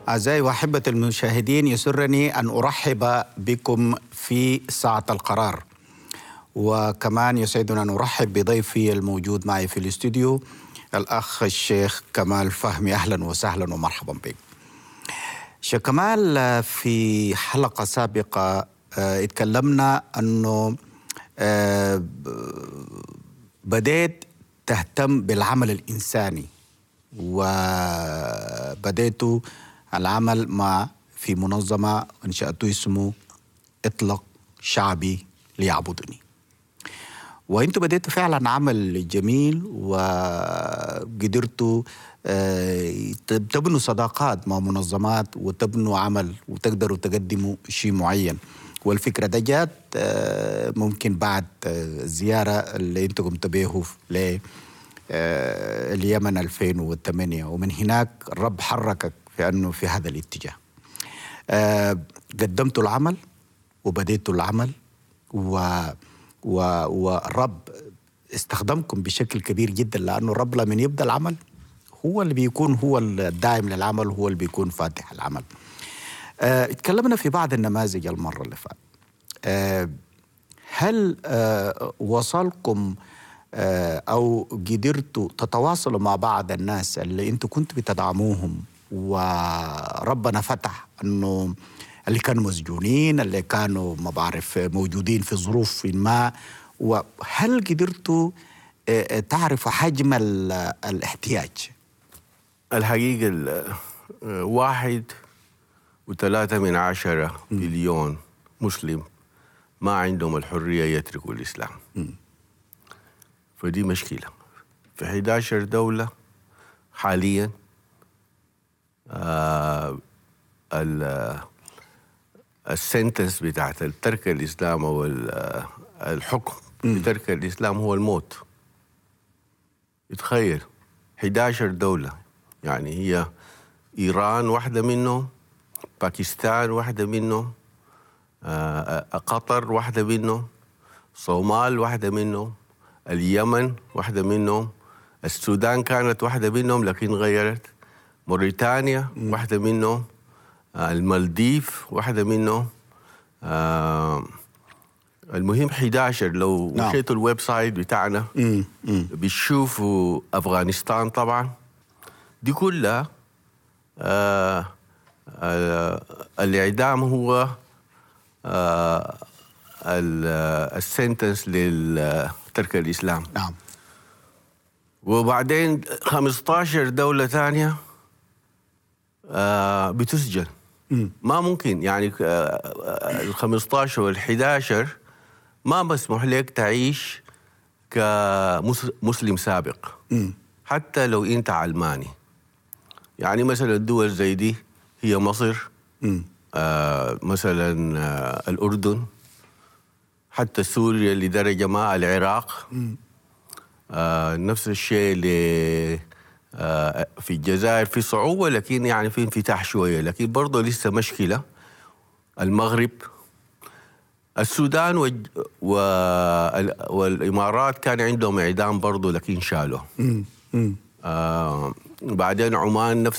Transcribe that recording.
أعزائي وأحبة المشاهدين يسرني أن أرحب بكم في ساعة القرار وكمان يسعدنا أن أرحب بضيفي الموجود معي في الاستوديو الأخ الشيخ كمال فهمي أهلا وسهلا ومرحبا بك شيخ كمال في حلقة سابقة آه، اتكلمنا أنه آه، بديت تهتم بالعمل الإنساني وبديت العمل مع في منظمة أنشأته اسمه اطلق شعبي ليعبدني وانتوا بديتوا فعلا عمل جميل وقدرتوا آه، تبنوا صداقات مع منظمات وتبنوا عمل وتقدروا تقدموا شيء معين والفكرة ده جات آه، ممكن بعد آه، الزيارة اللي انتوا قمتوا بيه ل اليمن 2008 ومن هناك الرب حركك في انه في هذا الاتجاه قدمتوا العمل وبديتوا العمل و و والرب استخدمكم بشكل كبير جدا لانه الرب لما يبدا العمل هو اللي بيكون هو الداعم للعمل هو اللي بيكون فاتح العمل. آه اتكلمنا في بعض النماذج المره اللي فاتت. آه هل آه وصلكم آه او قدرتوا تتواصلوا مع بعض الناس اللي انتم كنتوا بتدعموهم وربنا فتح انه اللي كانوا مسجونين اللي كانوا ما بعرف موجودين في ظروف ما وهل قدرتوا تعرفوا حجم الاحتياج الحقيقة واحد وثلاثة من عشرة مليون مسلم ما عندهم الحرية يتركوا الإسلام م. فدي مشكلة في 11 دولة حاليا آه السنتنس بتاعت ترك الاسلام او الحكم بترك الاسلام هو الموت تخيل 11 دوله يعني هي ايران واحده منهم باكستان واحده منهم قطر واحده منهم صومال واحده منهم اليمن واحده منهم السودان كانت واحده منهم لكن غيرت موريتانيا واحده منهم المالديف واحدة منه آه المهم 11 لو نعم. مشيتوا الويب سايت بتاعنا بتشوفوا أفغانستان طبعا دي كلها آه آه الإعدام هو آه السنتنس لترك الإسلام نعم وبعدين 15 دولة ثانية آه بتسجن ما ممكن يعني ال 15 وال 11 ما مسموح لك تعيش كمسلم سابق حتى لو انت علماني يعني مثلا الدول زي دي هي مصر آه مثلا آه الاردن حتى سوريا لدرجه ما العراق آه نفس الشيء في الجزائر في صعوبة لكن يعني في انفتاح شوية لكن برضه لسه مشكلة المغرب السودان و... و... والإمارات كان عندهم إعدام برضه لكن شالوه آه بعدين عمان نفس